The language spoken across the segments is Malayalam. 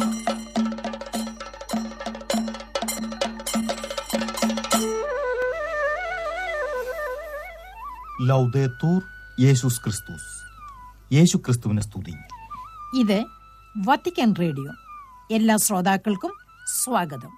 ലൗദേത്തൂർ യേശുസ് ക്രിസ്തുസ് യേശു ക്രിസ്തുവിനെ സ്തുതി ഇത് വത്തിക്കാൻ റേഡിയോ എല്ലാ ശ്രോതാക്കൾക്കും സ്വാഗതം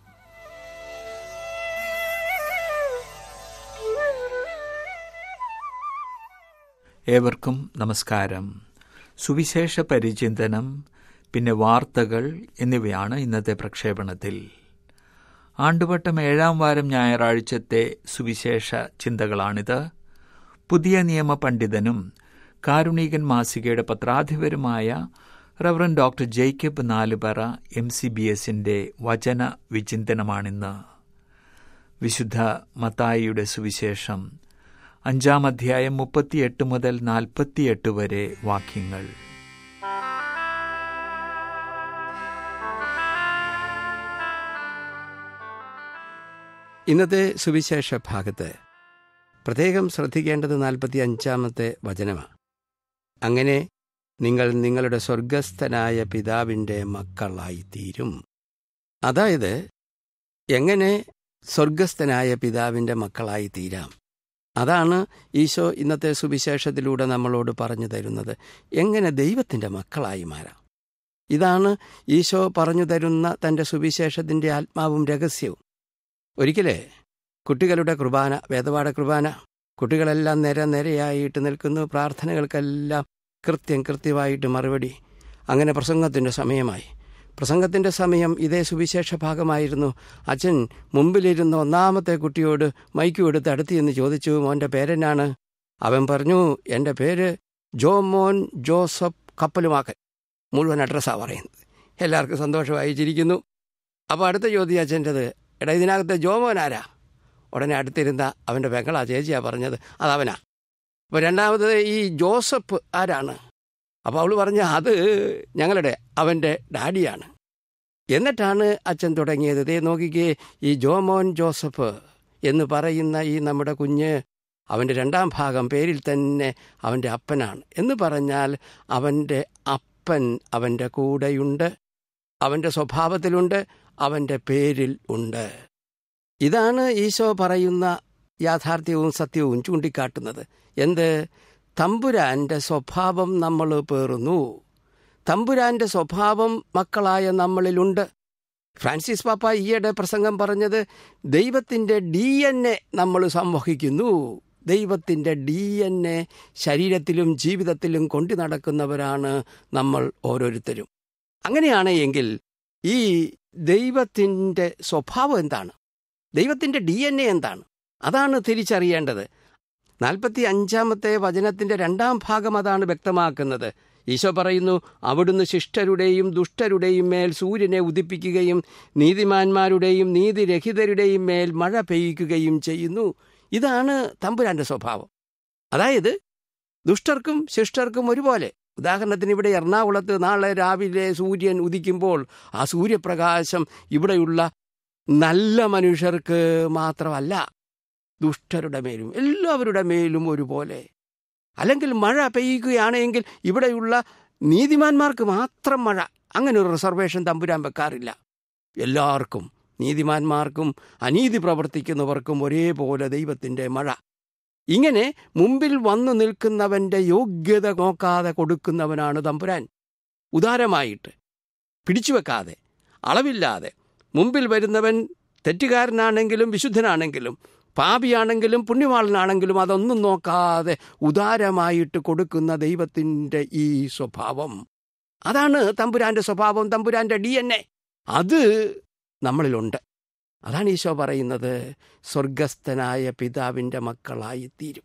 ഏവർക്കും നമസ്കാരം സുവിശേഷ പരിചിന്തനം പിന്നെ വാർത്തകൾ എന്നിവയാണ് ഇന്നത്തെ പ്രക്ഷേപണത്തിൽ ആണ്ടുവട്ടം ഏഴാം വാരം ഞായറാഴ്ചത്തെ സുവിശേഷ ചിന്തകളാണിത് പുതിയ നിയമ പണ്ഡിതനും കാരുണീകൻ മാസികയുടെ പത്രാധിപരുമായ reverend doctor Jacob Nalupara M C B എസിന്റെ വചന വിചിന്തനമാണിന്ന് വിശുദ്ധ മത്തായിയുടെ സുവിശേഷം അഞ്ചാം അധ്യായം മുപ്പത്തിയെട്ട് മുതൽ നാൽപ്പത്തിയെട്ട് വരെ വാക്യങ്ങൾ ഇന്നത്തെ സുവിശേഷ ഭാഗത്ത് പ്രത്യേകം ശ്രദ്ധിക്കേണ്ടത് നാൽപ്പത്തി അഞ്ചാമത്തെ വചനമാണ് അങ്ങനെ നിങ്ങൾ നിങ്ങളുടെ സ്വർഗസ്ഥനായ പിതാവിൻ്റെ മക്കളായിത്തീരും അതായത് എങ്ങനെ സ്വർഗസ്ഥനായ പിതാവിൻ്റെ മക്കളായി തീരാം അതാണ് ഈശോ ഇന്നത്തെ സുവിശേഷത്തിലൂടെ നമ്മളോട് പറഞ്ഞു തരുന്നത് എങ്ങനെ ദൈവത്തിൻ്റെ മക്കളായി മാറാം ഇതാണ് ഈശോ പറഞ്ഞു തരുന്ന തൻ്റെ സുവിശേഷത്തിൻ്റെ ആത്മാവും രഹസ്യവും ഒരിക്കലേ കുട്ടികളുടെ കുർബാന വേദപാഠ കുർബാന കുട്ടികളെല്ലാം നിര നിരയായിട്ട് നിൽക്കുന്നു പ്രാർത്ഥനകൾക്കെല്ലാം കൃത്യം കൃത്യമായിട്ട് മറുപടി അങ്ങനെ പ്രസംഗത്തിൻ്റെ സമയമായി പ്രസംഗത്തിൻ്റെ സമയം ഇതേ സുവിശേഷ ഭാഗമായിരുന്നു അച്ഛൻ മുമ്പിലിരുന്ന ഒന്നാമത്തെ കുട്ടിയോട് മൈക്ക് എടുത്ത് അടുത്ത് എന്ന് ചോദിച്ചു മോൻ്റെ പേരെന്നാണ് അവൻ പറഞ്ഞു എൻ്റെ പേര് ജോ മോൻ ജോസഫ് കപ്പലുമാക്കൻ മുഴുവൻ അഡ്രസ്സാണ് പറയുന്നത് എല്ലാവർക്കും സന്തോഷമായി ചിരിക്കുന്നു അപ്പോൾ അടുത്ത ചോദ്യം അച്ഛൻ്റെത് എടാ ഇതിനകത്ത് ജോമോൻ ആരാ ഉടനെ അടുത്തിരുന്ന അവൻ്റെ പെങ്ങളാ ചേച്ചിയാ പറഞ്ഞത് അതവനാ അപ്പോൾ രണ്ടാമത് ഈ ജോസഫ് ആരാണ് അപ്പോൾ അവൾ പറഞ്ഞ അത് ഞങ്ങളുടെ അവൻ്റെ ഡാഡിയാണ് എന്നിട്ടാണ് അച്ഛൻ തുടങ്ങിയത് ദേ നോക്കിക്കേ ഈ ജോമോൻ ജോസഫ് എന്ന് പറയുന്ന ഈ നമ്മുടെ കുഞ്ഞ് അവൻ്റെ രണ്ടാം ഭാഗം പേരിൽ തന്നെ അവൻ്റെ അപ്പനാണ് എന്ന് പറഞ്ഞാൽ അവൻ്റെ അപ്പൻ അവൻ്റെ കൂടെയുണ്ട് അവൻ്റെ സ്വഭാവത്തിലുണ്ട് അവൻ്റെ പേരിൽ ഉണ്ട് ഇതാണ് ഈശോ പറയുന്ന യാഥാർത്ഥ്യവും സത്യവും ചൂണ്ടിക്കാട്ടുന്നത് എന്ത് തമ്പുരാന്റെ സ്വഭാവം നമ്മൾ പേറുന്നു തമ്പുരാന്റെ സ്വഭാവം മക്കളായ നമ്മളിലുണ്ട് ഫ്രാൻസിസ് പാപ്പ ഈയിടെ പ്രസംഗം പറഞ്ഞത് ദൈവത്തിൻ്റെ ഡി എൻ എ നമ്മൾ സംവഹിക്കുന്നു ദൈവത്തിൻ്റെ ഡി എൻ എ ശരീരത്തിലും ജീവിതത്തിലും കൊണ്ടു നടക്കുന്നവരാണ് നമ്മൾ ഓരോരുത്തരും അങ്ങനെയാണ് എങ്കിൽ ഈ ദൈവത്തിൻ്റെ സ്വഭാവം എന്താണ് ദൈവത്തിൻ്റെ ഡി എൻ എ എന്താണ് അതാണ് തിരിച്ചറിയേണ്ടത് നാൽപ്പത്തി അഞ്ചാമത്തെ വചനത്തിൻ്റെ രണ്ടാം ഭാഗം അതാണ് വ്യക്തമാക്കുന്നത് ഈശോ പറയുന്നു അവിടുന്ന് ശിഷ്ടരുടെയും ദുഷ്ടരുടെയും മേൽ സൂര്യനെ ഉദിപ്പിക്കുകയും നീതിമാന്മാരുടെയും നീതിരഹിതരുടെയും മേൽ മഴ പെയ്യിക്കുകയും ചെയ്യുന്നു ഇതാണ് തമ്പുരാന്റെ സ്വഭാവം അതായത് ദുഷ്ടർക്കും ശിഷ്ടർക്കും ഒരുപോലെ ഉദാഹരണത്തിന് ഇവിടെ എറണാകുളത്ത് നാളെ രാവിലെ സൂര്യൻ ഉദിക്കുമ്പോൾ ആ സൂര്യപ്രകാശം ഇവിടെയുള്ള നല്ല മനുഷ്യർക്ക് മാത്രമല്ല ദുഷ്ടരുടെ മേലും എല്ലാവരുടെ മേലും ഒരുപോലെ അല്ലെങ്കിൽ മഴ പെയ്യുകയാണെങ്കിൽ ഇവിടെയുള്ള നീതിമാന്മാർക്ക് മാത്രം മഴ അങ്ങനെ ഒരു റിസർവേഷൻ തമ്പുരാൻ വെക്കാറില്ല എല്ലാവർക്കും നീതിമാന്മാർക്കും അനീതി പ്രവർത്തിക്കുന്നവർക്കും ഒരേപോലെ ദൈവത്തിൻ്റെ മഴ ഇങ്ങനെ മുമ്പിൽ വന്നു നിൽക്കുന്നവൻ്റെ യോഗ്യത നോക്കാതെ കൊടുക്കുന്നവനാണ് തമ്പുരാൻ ഉദാരമായിട്ട് പിടിച്ചുവെക്കാതെ അളവില്ലാതെ മുമ്പിൽ വരുന്നവൻ തെറ്റുകാരനാണെങ്കിലും വിശുദ്ധനാണെങ്കിലും പാപിയാണെങ്കിലും പുണ്യവാളനാണെങ്കിലും അതൊന്നും നോക്കാതെ ഉദാരമായിട്ട് കൊടുക്കുന്ന ദൈവത്തിൻ്റെ ഈ സ്വഭാവം അതാണ് തമ്പുരാന്റെ സ്വഭാവം തമ്പുരാന്റെ ഡി എൻ എ അത് നമ്മളിലുണ്ട് അതാണ് ഈശോ പറയുന്നത് സ്വർഗസ്ഥനായ പിതാവിൻ്റെ മക്കളായി തീരും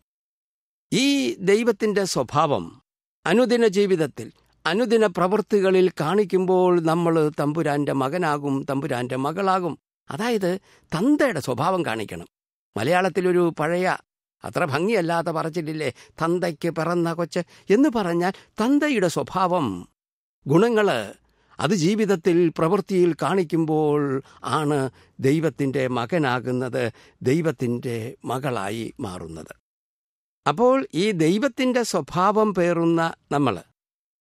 ഈ ദൈവത്തിൻ്റെ സ്വഭാവം അനുദിന ജീവിതത്തിൽ അനുദിന പ്രവൃത്തികളിൽ കാണിക്കുമ്പോൾ നമ്മൾ തമ്പുരാന്റെ മകനാകും തമ്പുരാന്റെ മകളാകും അതായത് തന്തയുടെ സ്വഭാവം കാണിക്കണം മലയാളത്തിലൊരു പഴയ അത്ര ഭംഗിയല്ലാതെ പറച്ചിട്ടില്ലേ തന്തയ്ക്ക് പിറന്ന കൊച്ച് എന്ന് പറഞ്ഞാൽ തന്തയുടെ സ്വഭാവം ഗുണങ്ങള് അത് ജീവിതത്തിൽ പ്രവൃത്തിയിൽ കാണിക്കുമ്പോൾ ആണ് ദൈവത്തിൻ്റെ മകനാകുന്നത് ദൈവത്തിൻ്റെ മകളായി മാറുന്നത് അപ്പോൾ ഈ ദൈവത്തിൻ്റെ സ്വഭാവം പേറുന്ന നമ്മൾ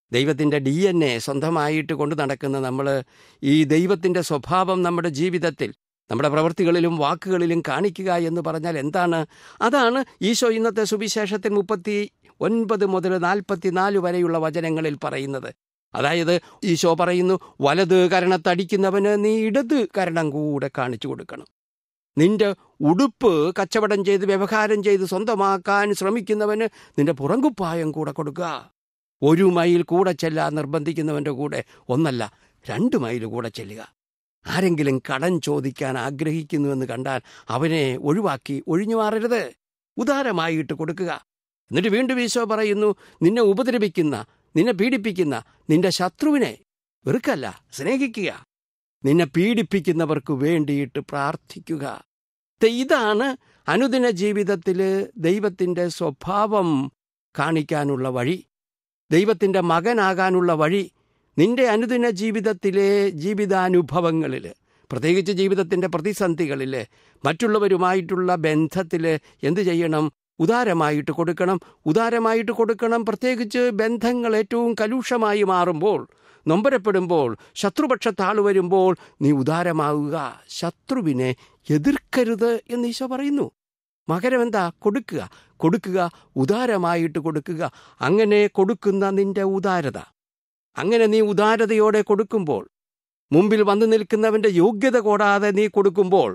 ദൈവത്തിൻ്റെ ഡി എൻ എ സ്വന്തമായിട്ട് കൊണ്ടു നടക്കുന്ന നമ്മൾ ഈ ദൈവത്തിൻ്റെ സ്വഭാവം നമ്മുടെ ജീവിതത്തിൽ നമ്മുടെ പ്രവൃത്തികളിലും വാക്കുകളിലും കാണിക്കുക എന്ന് പറഞ്ഞാൽ എന്താണ് അതാണ് ഈശോ ഇന്നത്തെ സുവിശേഷത്തിൽ മുപ്പത്തി ഒൻപത് മുതൽ നാൽപ്പത്തിനാല് വരെയുള്ള വചനങ്ങളിൽ പറയുന്നത് അതായത് ഈശോ പറയുന്നു വലത് കരണത്തടിക്കുന്നവന് നീ ഇടത് കരണം കൂടെ കാണിച്ചു കൊടുക്കണം നിന്റെ ഉടുപ്പ് കച്ചവടം ചെയ്ത് വ്യവഹാരം ചെയ്ത് സ്വന്തമാക്കാൻ ശ്രമിക്കുന്നവന് നിന്റെ പുറങ്കുപ്പായം കൂടെ കൊടുക്കുക ഒരു മൈൽ കൂടെ ചെല്ലാൻ നിർബന്ധിക്കുന്നവന്റെ കൂടെ ഒന്നല്ല രണ്ട് മൈൽ കൂടെ ചെല്ലുക ആരെങ്കിലും കടം ചോദിക്കാൻ ആഗ്രഹിക്കുന്നുവെന്ന് കണ്ടാൽ അവനെ ഒഴിവാക്കി ഒഴിഞ്ഞു മാറരുത് ഉദാരമായിട്ട് കൊടുക്കുക എന്നിട്ട് വീണ്ടും ഈശോ പറയുന്നു നിന്നെ ഉപദ്രവിക്കുന്ന നിന്നെ പീഡിപ്പിക്കുന്ന നിന്റെ ശത്രുവിനെ വെറുക്കല്ല സ്നേഹിക്കുക നിന്നെ പീഡിപ്പിക്കുന്നവർക്ക് വേണ്ടിയിട്ട് പ്രാർത്ഥിക്കുക ദേ ഇതാണ് അനുദിന ജീവിതത്തിൽ ദൈവത്തിൻ്റെ സ്വഭാവം കാണിക്കാനുള്ള വഴി ദൈവത്തിൻ്റെ മകനാകാനുള്ള വഴി നിന്റെ അനുദിന ജീവിതത്തിലെ ജീവിതാനുഭവങ്ങളിൽ പ്രത്യേകിച്ച് ജീവിതത്തിൻ്റെ പ്രതിസന്ധികളിൽ മറ്റുള്ളവരുമായിട്ടുള്ള ബന്ധത്തിൽ എന്തു ചെയ്യണം ഉദാരമായിട്ട് കൊടുക്കണം ഉദാരമായിട്ട് കൊടുക്കണം പ്രത്യേകിച്ച് ബന്ധങ്ങൾ ഏറ്റവും കലുഷമായി മാറുമ്പോൾ നൊമ്പരപ്പെടുമ്പോൾ ശത്രുപക്ഷത്താൾ വരുമ്പോൾ നീ ഉദാരമാവുക ശത്രുവിനെ എതിർക്കരുത് എന്ന് ഈശോ പറയുന്നു മകരം എന്താ കൊടുക്കുക കൊടുക്കുക ഉദാരമായിട്ട് കൊടുക്കുക അങ്ങനെ കൊടുക്കുന്ന നിന്റെ ഉദാരത അങ്ങനെ നീ ഉദാരതയോടെ കൊടുക്കുമ്പോൾ മുമ്പിൽ വന്നു നിൽക്കുന്നവന്റെ യോഗ്യത കൂടാതെ നീ കൊടുക്കുമ്പോൾ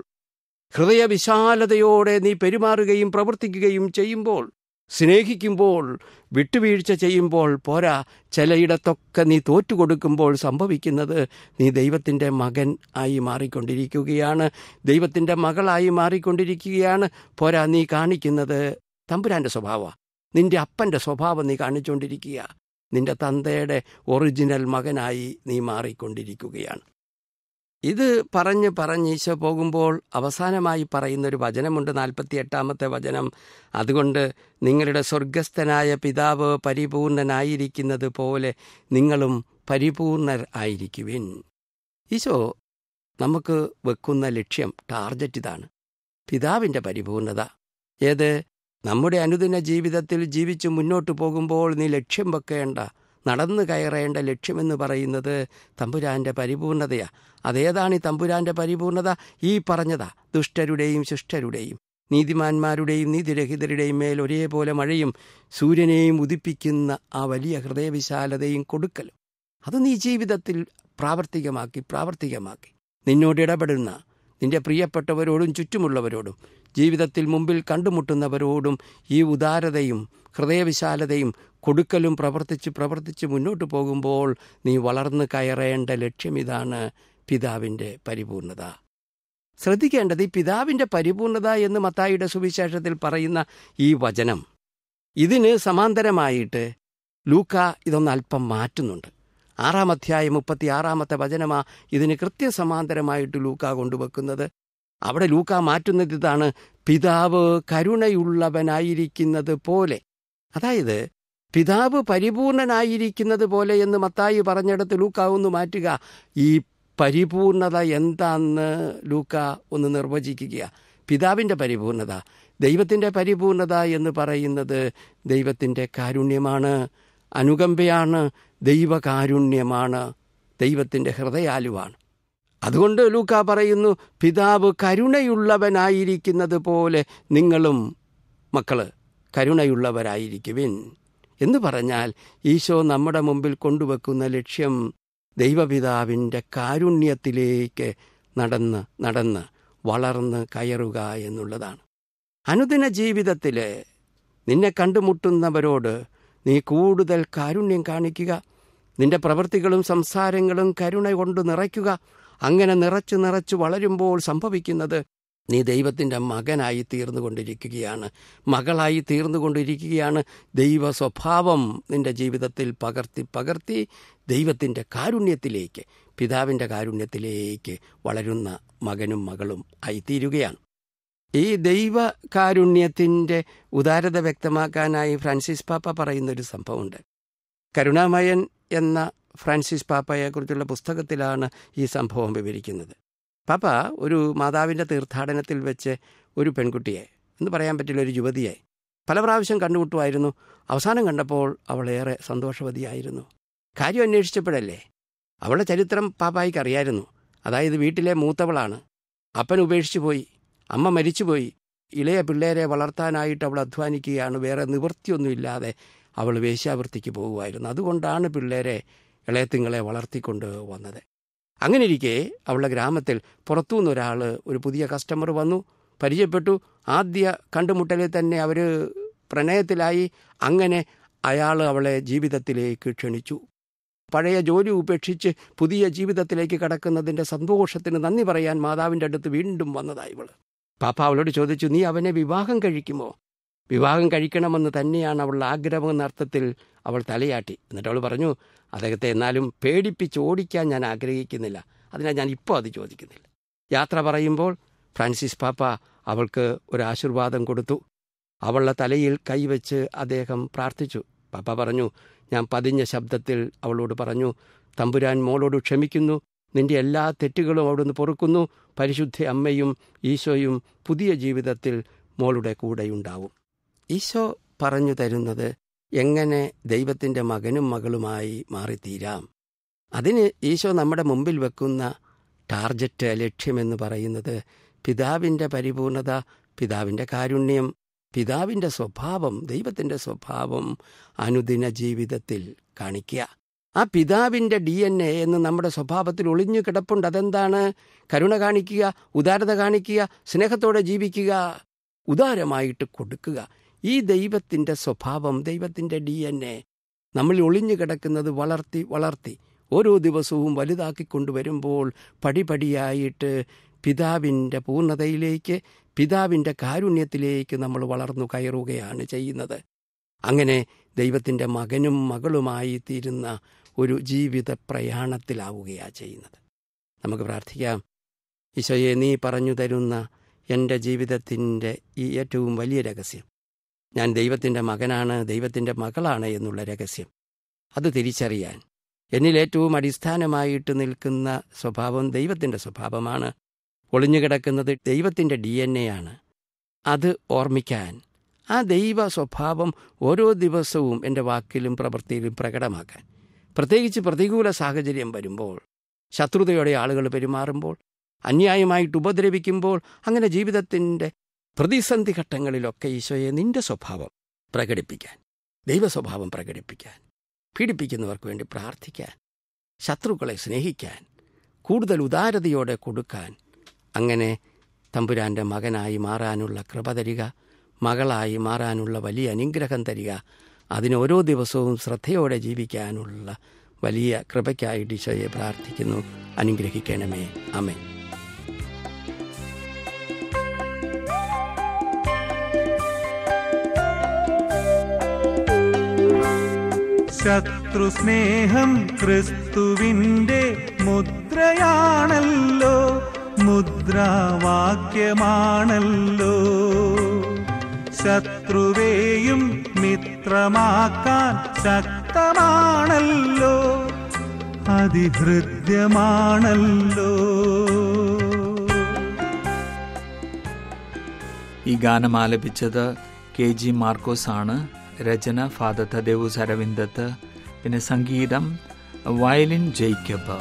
ഹൃദയവിശാലതയോടെ നീ പെരുമാറുകയും പ്രവർത്തിക്കുകയും ചെയ്യുമ്പോൾ സ്നേഹിക്കുമ്പോൾ വിട്ടുവീഴ്ച ചെയ്യുമ്പോൾ പോരാ ചിലയിടത്തൊക്കെ നീ തോറ്റുകൊടുക്കുമ്പോൾ സംഭവിക്കുന്നത് നീ ദൈവത്തിൻ്റെ മകൻ ആയി മാറിക്കൊണ്ടിരിക്കുകയാണ് ദൈവത്തിൻ്റെ മകളായി മാറിക്കൊണ്ടിരിക്കുകയാണ് പോരാ നീ കാണിക്കുന്നത് തമ്പുരാൻ്റെ സ്വഭാവമാണ് നിന്റെ അപ്പൻ്റെ സ്വഭാവം നീ കാണിച്ചുകൊണ്ടിരിക്കുക നിന്റെ തന്തയുടെ ഒറിജിനൽ മകനായി നീ മാറിക്കൊണ്ടിരിക്കുകയാണ് ഇത് പറഞ്ഞ് പറഞ്ഞ് ഈശോ പോകുമ്പോൾ അവസാനമായി പറയുന്നൊരു വചനമുണ്ട് നാൽപ്പത്തി എട്ടാമത്തെ വചനം അതുകൊണ്ട് നിങ്ങളുടെ സ്വർഗസ്ഥനായ പിതാവ് പരിപൂർണനായിരിക്കുന്നത് പോലെ നിങ്ങളും പരിപൂർണർ ആയിരിക്കുവിൻ ഈശോ നമുക്ക് വെക്കുന്ന ലക്ഷ്യം ടാർജറ്റ് ഇതാണ് പിതാവിൻ്റെ പരിപൂർണത ഏത് നമ്മുടെ അനുദിന ജീവിതത്തിൽ ജീവിച്ച് മുന്നോട്ട് പോകുമ്പോൾ നീ ലക്ഷ്യം വെക്കേണ്ട നടന്നു കയറേണ്ട ലക്ഷ്യമെന്ന് പറയുന്നത് തമ്പുരാന്റെ പരിപൂർണതയാ അതേതാണ് ഈ തമ്പുരാന്റെ പരിപൂർണത ഈ പറഞ്ഞതാ ദുഷ്ടരുടെയും ശിഷ്ടരുടെയും നീതിമാന്മാരുടെയും നീതിരഹിതരുടെയും മേൽ ഒരേപോലെ മഴയും സൂര്യനെയും ഉദിപ്പിക്കുന്ന ആ വലിയ ഹൃദയവിശാലതയും കൊടുക്കലും അത് നീ ജീവിതത്തിൽ പ്രാവർത്തികമാക്കി പ്രാവർത്തികമാക്കി നിന്നോട് ഇടപെടുന്ന നിന്റെ പ്രിയപ്പെട്ടവരോടും ചുറ്റുമുള്ളവരോടും ജീവിതത്തിൽ മുമ്പിൽ കണ്ടുമുട്ടുന്നവരോടും ഈ ഉദാരതയും ഹൃദയവിശാലതയും കൊടുക്കലും പ്രവർത്തിച്ച് പ്രവർത്തിച്ച് മുന്നോട്ട് പോകുമ്പോൾ നീ വളർന്നു കയറേണ്ട ലക്ഷ്യമിതാണ് പിതാവിൻ്റെ പരിപൂർണത ശ്രദ്ധിക്കേണ്ടത് ഈ പിതാവിൻ്റെ പരിപൂർണത എന്ന് മത്തായിയുടെ സുവിശേഷത്തിൽ പറയുന്ന ഈ വചനം ഇതിന് സമാന്തരമായിട്ട് ലൂക്ക ഇതൊന്ന് അല്പം മാറ്റുന്നുണ്ട് ആറാം അധ്യായം മുപ്പത്തി ആറാമത്തെ വചനമാ ഇതിന് കൃത്യസമാന്തരമായിട്ട് ലൂക്ക കൊണ്ടുവെക്കുന്നത് അവിടെ ലൂക്ക മാറ്റുന്നത് ഇതാണ് പിതാവ് കരുണയുള്ളവനായിരിക്കുന്നത് പോലെ അതായത് പിതാവ് പരിപൂർണനായിരിക്കുന്നത് പോലെ എന്ന് മത്തായി പറഞ്ഞിടത്ത് ലൂക്ക ഒന്ന് മാറ്റുക ഈ പരിപൂർണത എന്താന്ന് ലൂക്ക ഒന്ന് നിർവചിക്കുക പിതാവിൻ്റെ പരിപൂർണത ദൈവത്തിൻ്റെ പരിപൂർണത എന്ന് പറയുന്നത് ദൈവത്തിൻ്റെ കാരുണ്യമാണ് അനുകമ്പയാണ് ദൈവകാരുണ്യമാണ് ദൈവത്തിൻ്റെ ഹൃദയാലുവാണ് അതുകൊണ്ട് ലൂക്ക പറയുന്നു പിതാവ് കരുണയുള്ളവനായിരിക്കുന്നത് പോലെ നിങ്ങളും മക്കള് കരുണയുള്ളവരായിരിക്കുവിൻ എന്ന് പറഞ്ഞാൽ ഈശോ നമ്മുടെ മുമ്പിൽ കൊണ്ടുവെക്കുന്ന ലക്ഷ്യം ദൈവപിതാവിൻ്റെ കാരുണ്യത്തിലേക്ക് നടന്ന് നടന്ന് വളർന്ന് കയറുക എന്നുള്ളതാണ് അനുദിന ജീവിതത്തിൽ നിന്നെ കണ്ടുമുട്ടുന്നവരോട് നീ കൂടുതൽ കാരുണ്യം കാണിക്കുക നിന്റെ പ്രവൃത്തികളും സംസാരങ്ങളും കരുണ കൊണ്ട് നിറയ്ക്കുക അങ്ങനെ നിറച്ചു നിറച്ചു വളരുമ്പോൾ സംഭവിക്കുന്നത് നീ ദൈവത്തിൻ്റെ മകനായി തീർന്നുകൊണ്ടിരിക്കുകയാണ് മകളായി തീർന്നുകൊണ്ടിരിക്കുകയാണ് ദൈവ സ്വഭാവം നിന്റെ ജീവിതത്തിൽ പകർത്തി പകർത്തി ദൈവത്തിൻ്റെ കാരുണ്യത്തിലേക്ക് പിതാവിൻ്റെ കാരുണ്യത്തിലേക്ക് വളരുന്ന മകനും മകളും ആയിത്തീരുകയാണ് ഈ ദൈവ കാരുണ്യത്തിൻ്റെ ഉദാരത വ്യക്തമാക്കാനായി ഫ്രാൻസിസ് പാപ്പ പറയുന്നൊരു സംഭവമുണ്ട് കരുണാമയൻ എന്ന ഫ്രാൻസിസ് പാപ്പയെക്കുറിച്ചുള്ള പുസ്തകത്തിലാണ് ഈ സംഭവം വിവരിക്കുന്നത് പാപ്പ ഒരു മാതാവിൻ്റെ തീർത്ഥാടനത്തിൽ വെച്ച് ഒരു പെൺകുട്ടിയെ എന്ന് പറയാൻ പറ്റില്ല ഒരു യുവതിയെ പല പ്രാവശ്യം കണ്ടുമുട്ടുമായിരുന്നു അവസാനം കണ്ടപ്പോൾ അവൾ ഏറെ സന്തോഷവതിയായിരുന്നു കാര്യം അന്വേഷിച്ചപ്പോഴല്ലേ അവളുടെ ചരിത്രം പാപ്പായിക്ക് അറിയായിരുന്നു അതായത് വീട്ടിലെ മൂത്തവളാണ് അപ്പൻ ഉപേക്ഷിച്ചു പോയി അമ്മ മരിച്ചുപോയി ഇളയ പിള്ളേരെ വളർത്താനായിട്ട് അവൾ അധ്വാനിക്കുകയാണ് വേറെ നിവൃത്തിയൊന്നുമില്ലാതെ അവൾ വേശ്യാവൃത്തിക്ക് പോകുമായിരുന്നു അതുകൊണ്ടാണ് പിള്ളേരെ ഇളയത്തിങ്ങളെ വളർത്തിക്കൊണ്ട് വന്നത് അങ്ങനെ ഇരിക്കെ അവളുടെ ഗ്രാമത്തിൽ പുറത്തുനിന്ന് ഒരാൾ ഒരു പുതിയ കസ്റ്റമർ വന്നു പരിചയപ്പെട്ടു ആദ്യ കണ്ടുമുട്ടലിൽ തന്നെ അവർ പ്രണയത്തിലായി അങ്ങനെ അയാൾ അവളെ ജീവിതത്തിലേക്ക് ക്ഷണിച്ചു പഴയ ജോലി ഉപേക്ഷിച്ച് പുതിയ ജീവിതത്തിലേക്ക് കടക്കുന്നതിൻ്റെ സന്തോഷത്തിന് നന്ദി പറയാൻ മാതാവിൻ്റെ അടുത്ത് വീണ്ടും വന്നതായി ഇവള് പാപ്പ അവളോട് ചോദിച്ചു നീ അവനെ വിവാഹം കഴിക്കുമോ വിവാഹം കഴിക്കണമെന്ന് തന്നെയാണ് അവളുടെ ആഗ്രഹം എന്ന അർത്ഥത്തിൽ അവൾ തലയാട്ടി എന്നിട്ട് അവൾ പറഞ്ഞു അദ്ദേഹത്തെ എന്നാലും പേടിപ്പിച്ച് ഓടിക്കാൻ ഞാൻ ആഗ്രഹിക്കുന്നില്ല അതിനാൽ ഞാൻ ഇപ്പോൾ അത് ചോദിക്കുന്നില്ല യാത്ര പറയുമ്പോൾ ഫ്രാൻസിസ് പാപ്പ അവൾക്ക് ഒരു ആശീർവാദം കൊടുത്തു അവളുടെ തലയിൽ കൈവച്ച് അദ്ദേഹം പ്രാർത്ഥിച്ചു പാപ്പ പറഞ്ഞു ഞാൻ പതിഞ്ഞ ശബ്ദത്തിൽ അവളോട് പറഞ്ഞു തമ്പുരാൻ മോളോട് ക്ഷമിക്കുന്നു നിന്റെ എല്ലാ തെറ്റുകളും അവിടുന്ന് പൊറുക്കുന്നു പരിശുദ്ധ അമ്മയും ഈശോയും പുതിയ ജീവിതത്തിൽ മോളുടെ കൂടെയുണ്ടാവും ഈശോ പറഞ്ഞു തരുന്നത് എങ്ങനെ ദൈവത്തിൻ്റെ മകനും മകളുമായി മാറിത്തീരാം അതിന് ഈശോ നമ്മുടെ മുമ്പിൽ വെക്കുന്ന ടാർജറ്റ് ലക്ഷ്യമെന്ന് പറയുന്നത് പിതാവിൻ്റെ പരിപൂർണത പിതാവിൻ്റെ കാരുണ്യം പിതാവിൻ്റെ സ്വഭാവം ദൈവത്തിൻ്റെ സ്വഭാവം അനുദിന ജീവിതത്തിൽ കാണിക്കുക ആ പിതാവിൻ്റെ ഡി എൻ എ എന്ന് നമ്മുടെ സ്വഭാവത്തിൽ ഒളിഞ്ഞു കിടപ്പുണ്ട് അതെന്താണ് കരുണ കാണിക്കുക ഉദാരത കാണിക്കുക സ്നേഹത്തോടെ ജീവിക്കുക ഉദാരമായിട്ട് കൊടുക്കുക ഈ ദൈവത്തിൻ്റെ സ്വഭാവം ദൈവത്തിൻ്റെ ഡി എൻ എ നമ്മളിൽ ഒളിഞ്ഞു കിടക്കുന്നത് വളർത്തി വളർത്തി ഓരോ ദിവസവും വലുതാക്കിക്കൊണ്ടുവരുമ്പോൾ പടിപടിയായിട്ട് പിതാവിൻ്റെ പൂർണ്ണതയിലേക്ക് പിതാവിൻ്റെ കാരുണ്യത്തിലേക്ക് നമ്മൾ വളർന്നു കയറുകയാണ് ചെയ്യുന്നത് അങ്ങനെ ദൈവത്തിൻ്റെ മകനും മകളുമായി തീരുന്ന ഒരു ജീവിത പ്രയാണത്തിലാവുകയാണ് ചെയ്യുന്നത് നമുക്ക് പ്രാർത്ഥിക്കാം ഈശോയെ നീ പറഞ്ഞു തരുന്ന എൻ്റെ ജീവിതത്തിൻ്റെ ഈ ഏറ്റവും വലിയ രഹസ്യം ഞാൻ ദൈവത്തിൻ്റെ മകനാണ് ദൈവത്തിൻ്റെ മകളാണ് എന്നുള്ള രഹസ്യം അത് തിരിച്ചറിയാൻ എന്നിൽ ഏറ്റവും അടിസ്ഥാനമായിട്ട് നിൽക്കുന്ന സ്വഭാവം ദൈവത്തിൻ്റെ സ്വഭാവമാണ് ഒളിഞ്ഞുകിടക്കുന്നത് ദൈവത്തിൻ്റെ ഡി എൻ എ ആണ് അത് ഓർമ്മിക്കാൻ ആ ദൈവ സ്വഭാവം ഓരോ ദിവസവും എൻ്റെ വാക്കിലും പ്രവൃത്തിയിലും പ്രകടമാക്കാൻ പ്രത്യേകിച്ച് പ്രതികൂല സാഹചര്യം വരുമ്പോൾ ശത്രുതയോടെ ആളുകൾ പെരുമാറുമ്പോൾ അന്യായമായിട്ട് ഉപദ്രവിക്കുമ്പോൾ അങ്ങനെ ജീവിതത്തിൻ്റെ പ്രതിസന്ധി ഘട്ടങ്ങളിലൊക്കെ ഈശോയെ നിന്റെ സ്വഭാവം പ്രകടിപ്പിക്കാൻ ദൈവസ്വഭാവം പ്രകടിപ്പിക്കാൻ പീഡിപ്പിക്കുന്നവർക്ക് വേണ്ടി പ്രാർത്ഥിക്കാൻ ശത്രുക്കളെ സ്നേഹിക്കാൻ കൂടുതൽ ഉദാരതയോടെ കൊടുക്കാൻ അങ്ങനെ തമ്പുരാൻ്റെ മകനായി മാറാനുള്ള കൃപ തരിക മകളായി മാറാനുള്ള വലിയ അനുഗ്രഹം തരിക അതിന് ഓരോ ദിവസവും ശ്രദ്ധയോടെ ജീവിക്കാനുള്ള വലിയ കൃപയ്ക്കായിട്ട് ഈശോയെ പ്രാർത്ഥിക്കുന്നു അനുഗ്രഹിക്കണമേ അമേൻ ശത്രുസ്നേഹം ക്രിസ്തുവിന്റെ മുദ്രയാണല്ലോ മുദ്രാവാക്യമാണല്ലോ ശത്രുവേയും മിത്രമാക്കാൻ ശക്തമാണല്ലോ അതിഹൃദ്യമാണല്ലോ ഈ ഗാനം ആലപിച്ചത് കെ ജി മാർക്കോസ് ആണ് രചന ഫാദർ തദേവൂസ് അരവിന്ദത്ത് പിന്നെ സംഗീതം വയലിൻ ജേക്കബ്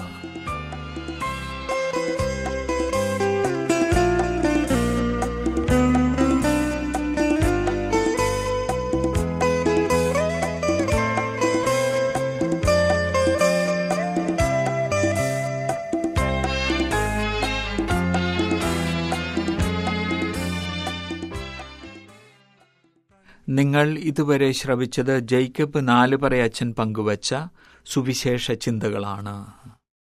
നിങ്ങൾ ഇതുവരെ ശ്രവിച്ചത് ജേക്കബ് നാലുപറയച്ചൻ പങ്കുവച്ച സുവിശേഷ ചിന്തകളാണ്